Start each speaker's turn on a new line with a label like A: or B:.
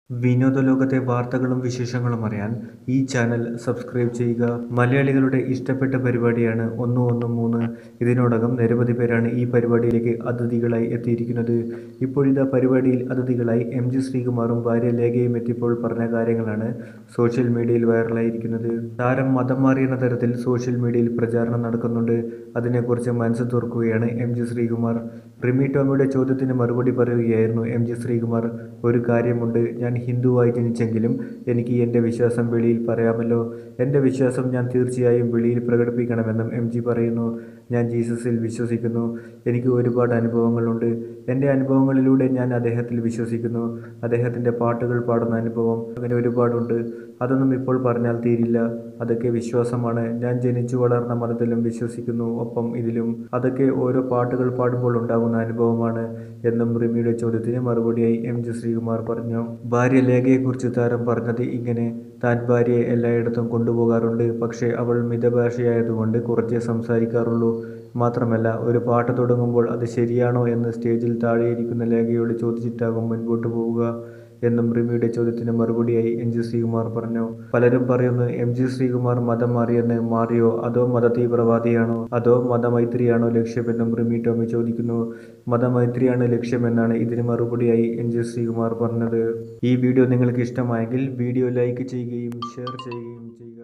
A: വിനോദ ലോകത്തെ വാർത്തകളും വിശേഷങ്ങളും അറിയാൻ ഈ ചാനൽ സബ്സ്ക്രൈബ് ചെയ്യുക മലയാളികളുടെ ഇഷ്ടപ്പെട്ട പരിപാടിയാണ് ഒന്ന് ഒന്ന് മൂന്ന് ഇതിനോടകം നിരവധി പേരാണ് ഈ പരിപാടിയിലേക്ക് അതിഥികളായി എത്തിയിരിക്കുന്നത് ഇപ്പോഴിതാ പരിപാടിയിൽ അതിഥികളായി എം ജി ശ്രീകുമാറും ഭാര്യ ലേഖയും എത്തിയപ്പോൾ പറഞ്ഞ കാര്യങ്ങളാണ് സോഷ്യൽ മീഡിയയിൽ വൈറലായിരിക്കുന്നത് താരം മതം മാറിയെന്ന തരത്തിൽ സോഷ്യൽ മീഡിയയിൽ പ്രചാരണം നടക്കുന്നുണ്ട് അതിനെക്കുറിച്ച് മനസ്സ് തുറക്കുകയാണ് എം ജി ശ്രീകുമാർ റിമി ടോമിയുടെ ചോദ്യത്തിന് മറുപടി പറയുകയായിരുന്നു എം ജി ശ്രീകുമാർ ഒരു കാര്യമുണ്ട് ഞാൻ ഹിന്ദുവായി ജനിച്ചെങ്കിലും എനിക്ക് എൻ്റെ വിശ്വാസം വെളിയിൽ പറയാമല്ലോ എൻ്റെ വിശ്വാസം ഞാൻ തീർച്ചയായും വെളിയിൽ പ്രകടിപ്പിക്കണമെന്നും എം ജി പറയുന്നു ഞാൻ ജീസസിൽ വിശ്വസിക്കുന്നു എനിക്ക് ഒരുപാട് അനുഭവങ്ങളുണ്ട് എൻ്റെ അനുഭവങ്ങളിലൂടെ ഞാൻ അദ്ദേഹത്തിൽ വിശ്വസിക്കുന്നു അദ്ദേഹത്തിൻ്റെ പാട്ടുകൾ പാടുന്ന അനുഭവം അങ്ങനെ ഒരുപാടുണ്ട് അതൊന്നും ഇപ്പോൾ പറഞ്ഞാൽ തീരില്ല അതൊക്കെ വിശ്വാസമാണ് ഞാൻ ജനിച്ചു വളർന്ന മതത്തിലും വിശ്വസിക്കുന്നു ഒപ്പം ഇതിലും അതൊക്കെ ഓരോ പാട്ടുകൾ പാടുമ്പോൾ ഉണ്ടാകുന്ന അനുഭവമാണ് എന്നും റിമിയുടെ ചോദ്യത്തിന് മറുപടിയായി എം ജി ശ്രീകുമാർ പറഞ്ഞു ഭാര്യ ലേഖയെക്കുറിച്ച് താരം പറഞ്ഞത് ഇങ്ങനെ താൻ ഭാര്യയെ എല്ലായിടത്തും കൊണ്ടുപോകാറുണ്ട് പക്ഷേ അവൾ മിതഭാഷയായതുകൊണ്ട് കുറച്ചേ സംസാരിക്കാറുള്ളൂ മാത്രമല്ല ഒരു പാട്ട് തുടങ്ങുമ്പോൾ അത് ശരിയാണോ എന്ന് സ്റ്റേജിൽ താഴെയിരിക്കുന്ന ലേഖയോട് ചോദിച്ചിട്ടാകും മുൻപോട്ട് പോവുക എന്നും റിമിയുടെ ചോദ്യത്തിന് മറുപടിയായി എം ജി ശ്രീകുമാർ പറഞ്ഞു പലരും പറയുന്നു എം ജി ശ്രീകുമാർ മതം മാറിയെന്ന് മാറിയോ അതോ മതതീവ്രവാദിയാണോ അതോ മതമൈത്രിയാണോ ലക്ഷ്യമെന്നും റിമി ടോമി ചോദിക്കുന്നു മതമൈത്രിയാണ് ലക്ഷ്യമെന്നാണ് ഇതിന് മറുപടിയായി എം ജി ശ്രീകുമാർ പറഞ്ഞത് ഈ വീഡിയോ നിങ്ങൾക്ക് ഇഷ്ടമായെങ്കിൽ വീഡിയോ ലൈക്ക് ചെയ്യുകയും ഷെയർ ചെയ്യുകയും ചെയ്യുക